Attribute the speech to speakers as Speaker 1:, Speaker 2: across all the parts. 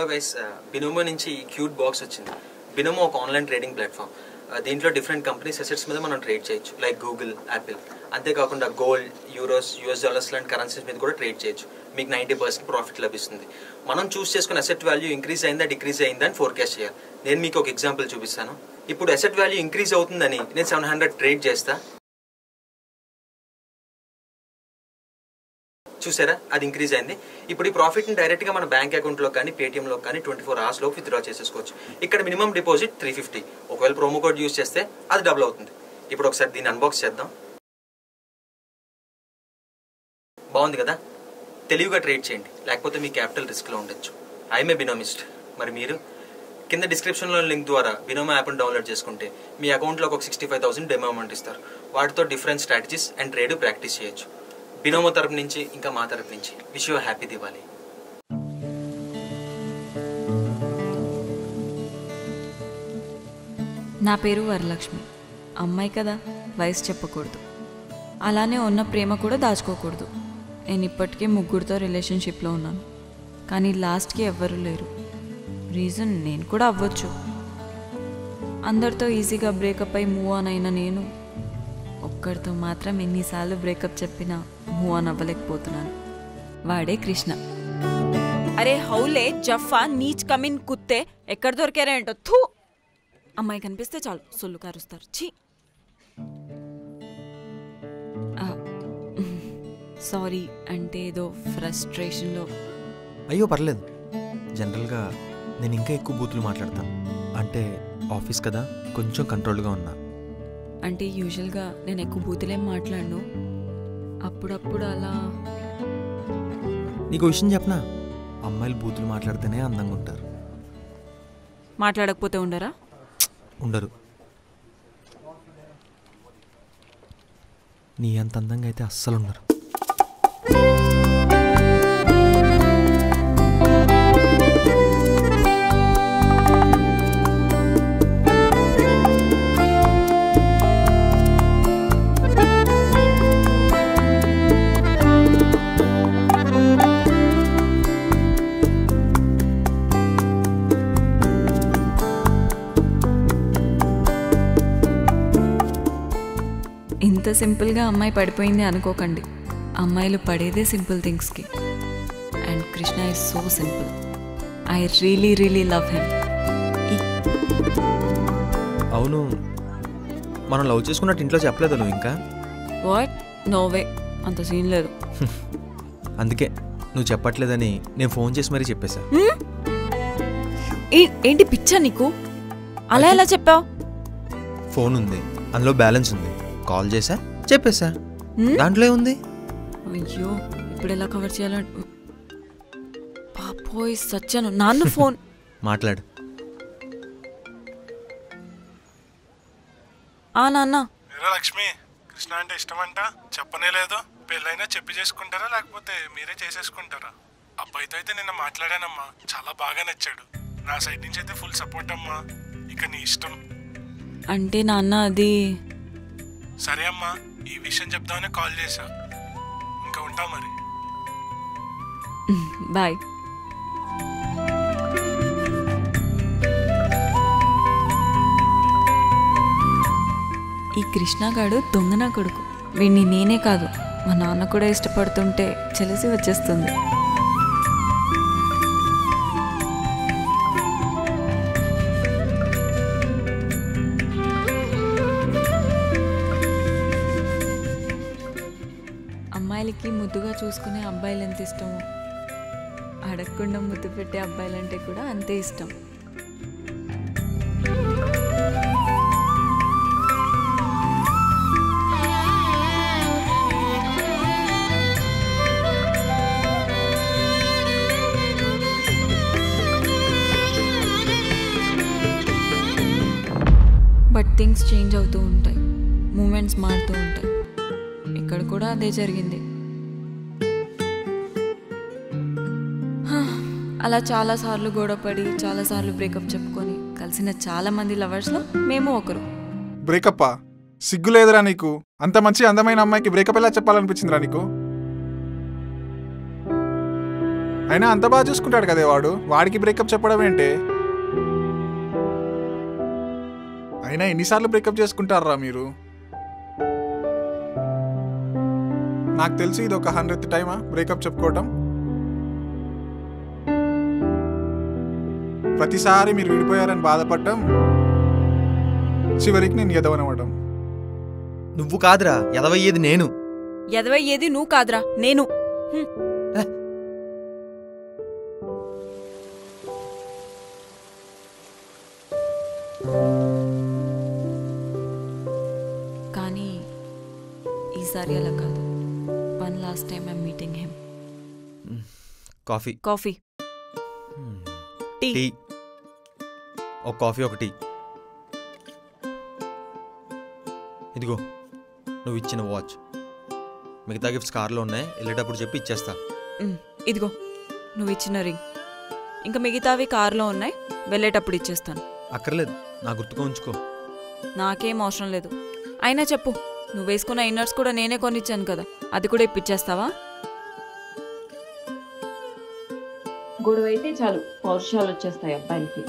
Speaker 1: Guys Binomo నుంచి cute box వచ్చింది Binomo ఒక ఆన్లైన్ ట్రేడింగ్ ప్లాట్ఫామ్ దీంట్లో డిఫరెంట్ కంపెనీస్ అసెట్స్ మీద మనం ట్రేడ్ చేయొచ్చు లైక్ గూగుల్ యాపిల్ అంతేకాకుండా గోల్డ్ యూరోస్ యూఎస్ డాలర్స్ లాంటి కరెన్సీస్ మీద కూడా ట్రేడ్ చేయొచ్చు మీకు నైంటీ పర్సెంట్ ప్రాఫిట్ లభిస్తుంది మనం చూస్ చేసుకున్న అసెట్ వాల్యూ ఇంక్రీజ్ అయిందా డిక్రీజ్ అయిందా అని ఫోర్కాస్ట్ చేయాలి నేను మీకు ఒక ఎగ్జాంపుల్ చూపిస్తాను ఇప్పుడు అసెట్ వాల్యూ ఇంక్రీజ్ అవుతుందని నేను సెవెన్ హండ్రెడ్ ట్రేడ్ చేస్తా చూసారా అది ఇంక్రీజ్ అయింది ఇప్పుడు ఈ ప్రాఫిట్ని డైరెక్ట్గా మన బ్యాంక్ అకౌంట్లో కానీ పేటీఎంలో కానీ ట్వంటీ ఫోర్ అవర్స్లో విత్డ్రా చేసేసుకోవచ్చు ఇక్కడ మినిమం డిపాజిట్ త్రీ ఫిఫ్టీ ఒకవేళ ప్రోమో కోడ్ యూస్ చేస్తే అది డబుల్ అవుతుంది ఇప్పుడు ఒకసారి దీన్ని అన్బాక్స్ చేద్దాం బాగుంది కదా తెలివిగా ట్రేడ్ చేయండి లేకపోతే మీ క్యాపిటల్ రిస్క్లో ఉండొచ్చు ఐఎమ్ ఏ బినోమిస్ట్ మరి మీరు కింద డిస్క్రిప్షన్లో లింక్ ద్వారా బినోమా యాప్ని డౌన్లోడ్ చేసుకుంటే మీ అకౌంట్లో ఒక sixty five thousand demo amount ఇస్తారు వాటితో different strategies and trade practice చేయొచ్చు బినోమో తరపు నుంచి ఇంకా మా తరపు నుంచి విష్ యూ హ్యాపీ దివాలి
Speaker 2: నా పేరు వరలక్ష్మి అమ్మాయి కదా వయసు చెప్పకూడదు అలానే ఉన్న ప్రేమ కూడా దాచుకోకూడదు నేను ఇప్పటికే ముగ్గురితో రిలేషన్షిప్లో ఉన్నాను కానీ లాస్ట్కి ఎవ్వరూ లేరు రీజన్ నేను కూడా అవ్వచ్చు అందరితో ఈజీగా బ్రేకప్ అయి మూవ్ ఆన్ అయిన నేను ఒక్కడితో మాత్రం ఎన్నిసార్లు బ్రేకప్ చెప్పినా మూవ్ ఆన్ అవ్వలేకపోతున్నాను వాడే కృష్ణ అరే హౌలే జఫా నీచ్ కమిన్ కుత్తే ఎక్కడ దొరికారేంటో థూ అమ్మాయి కనిపిస్తే చాలు సొల్లు కారుస్తారు ఛీ సారీ అంటే ఏదో ఫ్రస్ట్రేషన్లో
Speaker 3: అయ్యో పర్లేదు జనరల్గా నేను ఇంకా ఎక్కువ బూతులు మాట్లాడతాను అంటే ఆఫీస్ కదా కొంచెం కంట్రోల్గా ఉన్నా
Speaker 2: అంటే యూజువల్గా నేను ఎక్కువ బూతులేం మాట్లాడను అప్పుడప్పుడు అలా
Speaker 3: నీకు విషయం చెప్పనా అమ్మాయిలు బూతులు మాట్లాడితేనే అందంగా ఉంటారు
Speaker 2: మాట్లాడకపోతే ఉండరా
Speaker 3: ఉండరు నీ అంత అందంగా అయితే అస్సలు ఉండరు
Speaker 2: ఇంత సింపుల్గా అమ్మాయి పడిపోయింది అనుకోకండి అమ్మాయిలు పడేదే సింపుల్ థింగ్స్కి and Krishna is so simple I really really love him
Speaker 3: అవును మనం లవ్ చేసుకున్నట్టు ఇంట్లో చెప్పలేదు నువ్వు ఇంకా
Speaker 2: వాట్ నో వే అంత సీన్ లేదు
Speaker 3: అందుకే నువ్వు చెప్పట్లేదని నేను ఫోన్ చేసి మరీ చెప్పేశా
Speaker 2: ఏ- ఏంటి పిచ్చా నీకు అలా ఎలా చెప్పావు
Speaker 3: ఫోన్ ఉంది అందులో బ్యాలెన్స్ ఉంది కాల్ చేసా చెప్పేశా దాంట్లో ఏముంది
Speaker 2: అయ్యో ఇప్పుడు ఎలా కవర్ చేయాలంటే పాపోయ్ సచ్చాను నాన్న ఫోన్
Speaker 3: మాట్లాడు
Speaker 2: ఆ నాన్న
Speaker 4: మీరా లక్ష్మి కృష్ణ అంటే ఇష్టమంట చెప్పనే లేదు పెళ్ళైనా చెప్పి చేసుకుంటారా లేకపోతే మీరే చేసేసుకుంటారా అబ్బాయితో అయితే నిన్న మాట్లాడానమ్మా చాలా బాగా నచ్చాడు నా సైడ్ నుంచి అయితే ఫుల్ సపోర్ట్ అమ్మా ఇక నీ ఇష్టం
Speaker 2: అంటే నాన్న అది
Speaker 4: సరే అమ్మా ఈ విషయం చెప్దామని కాల్ చేశా ఇంకా ఉంటా మరి
Speaker 2: బాయ్ ఈ కృష్ణగాడు దొంగ నా కొడుకు వీడిని నేనే కాదు మా నాన్న కూడా ఇష్టపడుతుంటే చెలిసి వచ్చేస్తుంది అమ్మాయిలకి ముద్దుగా చూసుకునే అబ్బాయిలు ఎంత ఇష్టమో అడగకుండా ముద్దు పెట్టే అబ్బాయిలంటే కూడా అంతే ఇష్టం బట్ థింగ్స్ చేంజ్ అవుతూ ఉంటాయి మూమెంట్స్ మారుతూ ఉంటాయి ఇక్కడ కూడా అదే జరిగింది హా, అలా చాలాసార్లు గొడవపడి చాలాసార్లు బ్రేకప్ చెప్పుకొని కలిసిన చాలా మంది లవర్స్లో మేము ఒకరు
Speaker 5: బ్రేకప్పా సిగ్గు లేదురా నీకు అంత మంచి అందమైన అమ్మాయికి బ్రేకప్ ఎలా చెప్పాలనిపించిందిరా నీకు అయినా అంత బాగా చూసుకుంటాడు కదే వాడు వాడికి బ్రేకప్ చెప్పడం ఏంటి అయినా ఎన్నిసార్లు బ్రేకప్ చేసుకుంటారా మీరు నాకు తెలిసి ఇది ఒక హండ్రెడ్ టైమా బ్రేకప్ చెప్పుకోవటం ప్రతిసారి మీరు విడిపోయారని బాధపడటం చివరికి నేను ఎదవనవడం
Speaker 3: నువ్వు కాదురా ఎదవయ్యేది నేను
Speaker 2: ఎదవయ్యేది నువ్వు కాదురా నేను హ్మ్. కానీ ఈసారి అలా కాదు one last time I'm meeting him
Speaker 3: coffee
Speaker 2: coffee tea
Speaker 3: tea ఒక కాఫీ ఒక టీ ఇదిగో నువ్వు ఇచ్చిన వాచ్ మిగతా గిఫ్ట్స్ కార్లో ఉన్నాయి వెళ్ళేటప్పుడు చెప్పి ఇచ్చేస్తా
Speaker 2: మ్, ఇదిగో నువ్వు ఇచ్చిన రింగ్ ఇంకా మిగతావి కారులో ఉన్నాయి వెళ్ళేటప్పుడు ఇచ్చేస్తాను
Speaker 3: అక్కర్లేదు నా గుర్తుగా ఉంచుకో
Speaker 2: నాకేం అవసరం లేదు అయినా చెప్పు నువ్వు వేసుకున్న ఇన్నర్స్ కూడా నేనే కొనిచ్చాను కదా అది కూడా ఇప్పించేస్తావా
Speaker 6: గొడవ అయితే చాలు పౌరుషాలు వచ్చేస్తాయి అబ్బాయిలకి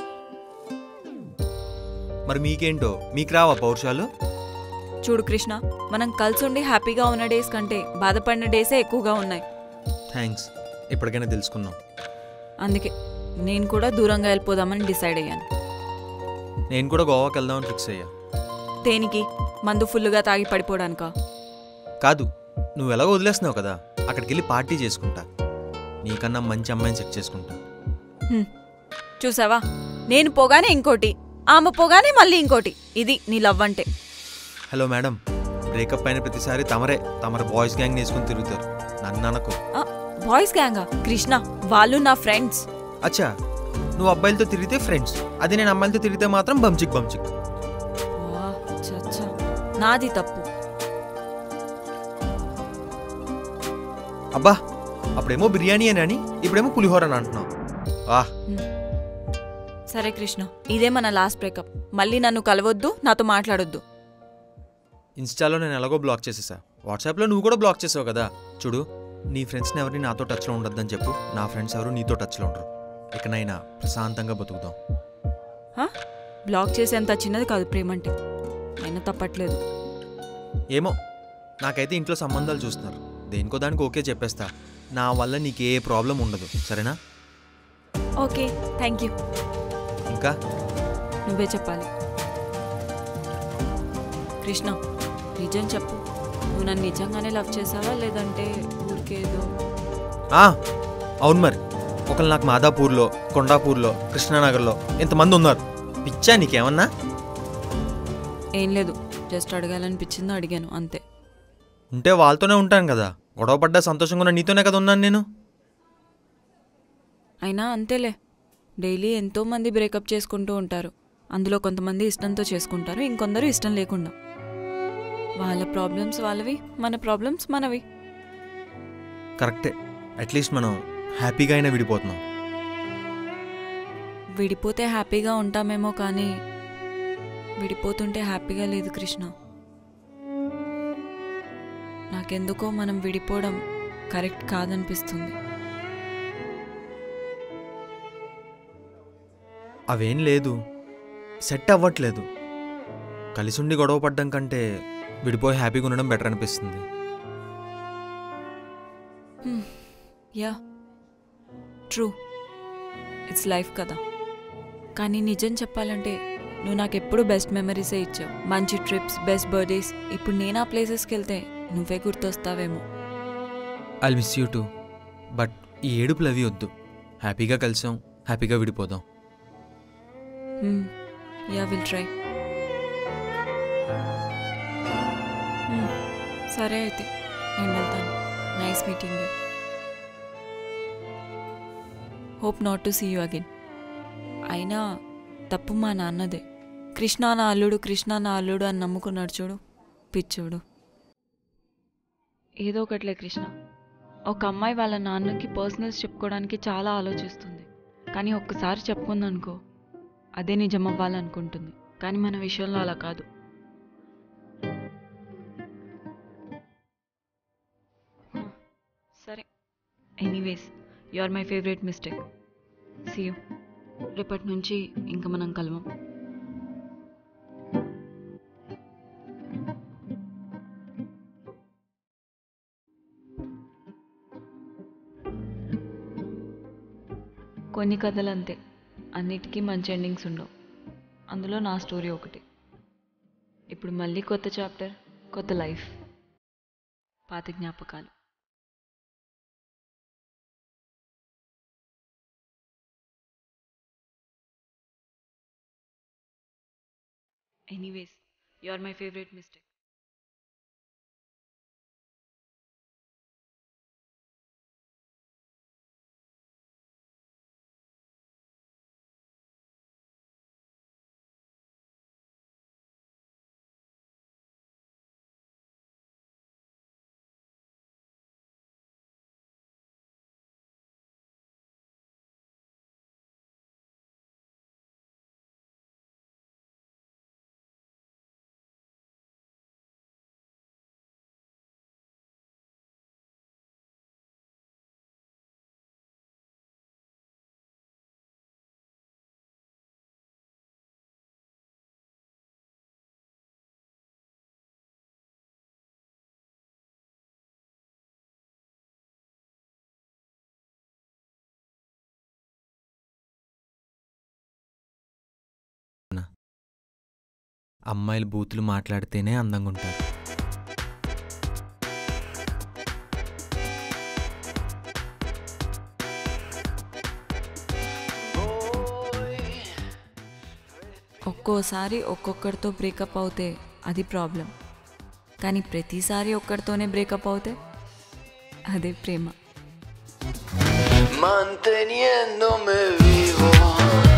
Speaker 3: మరి మీకేంటో మీకు రావా పౌరుషాలు
Speaker 2: చూడు కృష్ణ మనం కలిసి ఉండి హ్యాపీగా ఉన్న డేస్ కంటే బాధపడిన డేసే ఎక్కువగా ఉన్నాయి
Speaker 3: థ్యాంక్స్ ఇప్పటికైనా తెలుసుకున్నాం
Speaker 2: అందుకే నేను కూడా దూరంగా వెళ్ళిపోదామని డిసైడ్ అయ్యాను
Speaker 3: నేను కూడా గోవాకి వెళ్దామని ఫిక్స్ అయ్యా
Speaker 2: దేనికి మందు ఫుల్లుగా తాగి పడిపోవడానికా
Speaker 3: కాదు నువ్వు ఎలాగో వదిలేస్తున్నావు కదా అక్కడికి వెళ్ళి పార్టీ చేసుకుంటా నీకన్నా మంచి అమ్మాయిని సెట్ చేసుకుంటా
Speaker 2: హ్మ్. చూసావా నేను పోగానే ఇంకోటి ఆమె పోగానే మళ్ళీ ఇంకోటి ఇది నీ లవ్ అంటే
Speaker 3: హలో మేడం బ్రేకప్ అయిన ప్రతిసారి తమరే తమర బాయ్స్ గ్యాంగ్ వేసుకుని తిరుగుతారు నన్ను అనకు
Speaker 2: ఆ, బాయ్స్ గ్యాంగా కృష్ణ వాళ్ళు నా ఫ్రెండ్స్
Speaker 3: అచ్చా నువ్వు అబ్బాయిలతో తిరిగితే ఫ్రెండ్స్ అదే నేను అమ్మాయిలతో తిరిగితే మాత్రం బంచిక్ బంచిక్
Speaker 2: వా, చచ్చా. నాది తప్పు
Speaker 3: అబ్బా అప్పుడేమో బిర్యానీ అని అని ఇప్పుడేమో పులిహోర అని అంటున్నావు వాహ్
Speaker 2: సరే కృష్ణ ఇదే మన లాస్ట్ బ్రేకప్ మళ్ళీ నన్ను కలవద్దు నాతో మాట్లాడొద్దు
Speaker 3: ఇన్స్టాలో నేను ఎలాగో బ్లాక్ చేసేసా వాట్సాప్లో నువ్వు కూడా బ్లాక్ చేసావు కదా చూడు నీ ఫ్రెండ్స్ని ఎవరిని నాతో టచ్లో ఉండొద్దని చెప్పు నా ఫ్రెండ్స్ ఎవరు నీతో టచ్లో ఉండరు ఇకనైనా ప్రశాంతంగా బతుకుదాం
Speaker 2: హా? బ్లాక్ చేసేంత చిన్నది కాదు ప్రేమంటే అయినా తప్పట్లేదు
Speaker 3: ఏమో నాకైతే ఇంట్లో సంబంధాలు చూస్తున్నారు దేనికో దానికి ఓకే చెప్పేస్తా నా వల్ల నీకు ఏ ప్రాబ్లం ఉండదు సరేనా
Speaker 2: ఓకే థ్యాంక్ యూ
Speaker 3: ఇంకా
Speaker 2: నువ్వే చెప్పాలి కృష్ణ నిజం చెప్పు నువ్వు నన్ను నిజంగానే లవ్ చేసావా లేదంటే ఊరికేదో
Speaker 3: ఆ, అవును మరి ఒకళ్ళు నాకు మాదాపూర్లో కొండాపూర్లో కృష్ణానగర్లో ఇంతమంది ఉన్నారు పిచ్చా నీకేమన్నా
Speaker 2: ఏం లేదు జస్ట్ అడగాలనిపించిందో అడిగాను అంతే
Speaker 3: ఉంటే వాళ్ళతోనే ఉంటాను కదా గొడవ పడ్డా సంతోషంగా ఉన్న నీతోనే కదా ఉన్నాను నేను
Speaker 2: అయినా అంతేలే డైలీ ఎంతో మంది బ్రేకప్ చేసుకుంటూ ఉంటారు అందులో కొంతమంది ఇష్టంతో చేసుకుంటారు ఇంకొందరు ఇష్టం లేకుండా వాళ్ళ ప్రాబ్లమ్స్ వాళ్ళవి మన ప్రాబ్లమ్స్ మనవి
Speaker 3: కరెక్టే అట్లీస్ట్ మనం హ్యాపీగా అయినా విడిపోతున్నాం
Speaker 2: విడిపోతే హ్యాపీగా ఉంటామేమో కానీ విడిపోతుంటే హ్యాపీగా లేదు కృష్ణ నాకెందుకో మనం విడిపోవడం కరెక్ట్ కాదనిపిస్తుంది
Speaker 3: అవేం లేదు సెట్ అవ్వట్లేదు కలిసి ఉండి గొడవ పడ్డం కంటే విడిపోయి హ్యాపీగా ఉండడం బెటర్ అనిపిస్తుంది
Speaker 2: యా ట్రూ ఇట్స్ లైఫ్ కదా కానీ నిజం చెప్పాలంటే నువ్వు నాకు ఎప్పుడు బెస్ట్ మెమరీసే ఇచ్చావు మంచి ట్రిప్స్ బెస్ట్ బర్త్డేస్ ఇప్పుడు నేను ఆ ప్లేసెస్కి వెళ్తే నువ్వే గుర్తొస్తావేమో
Speaker 3: I miss you too but ఈ ఏడుపులు అవి వద్దు హ్యాపీగా కలిసాం హ్యాపీగా విడిపోదాం
Speaker 2: యా విల్ ట్రై సరే అయితే నేను వెళ్తాను nice meeting you hope not to see you again అయినా తప్పు మా నాన్నదే కృష్ణ నా అల్లుడు కృష్ణ నా అల్లుడు అని నమ్ముకున్నాడు చూడు పిచ్చోడు ఏదో ఒకట్లే కృష్ణ ఒక అమ్మాయి వాళ్ళ నాన్నకి పర్సనల్స్ చెప్పుకోవడానికి చాలా ఆలోచిస్తుంది కానీ ఒక్కసారి చెప్పుకుందనుకో అదే నిజం అవ్వాలనుకుంటుంది కానీ మన విషయంలో అలా కాదు హ, సరే anyways you are my favourite mistake see you రేపటి నుంచి ఇంకా మనం కలవం కొన్ని కథలు అంతే అన్నిటికీ మంచి ఎండింగ్స్ ఉండవు అందులో నా స్టోరీ ఒకటి ఇప్పుడు మళ్ళీ కొత్త చాప్టర్ కొత్త లైఫ్ పాత జ్ఞాపకాలు anyways you are my favourite mistake
Speaker 3: అమ్మాయిలు బూతులు మాట్లాడితేనే అందంగా ఉంటారు
Speaker 2: ఒక్కోసారి ఒక్కొక్కరితో బ్రేకప్ అవుతే అది ప్రాబ్లం కానీ ప్రతిసారి ఒక్కరితోనే బ్రేకప్ అవుతే అదే ప్రేమ
Speaker 7: manteniéndome vivo.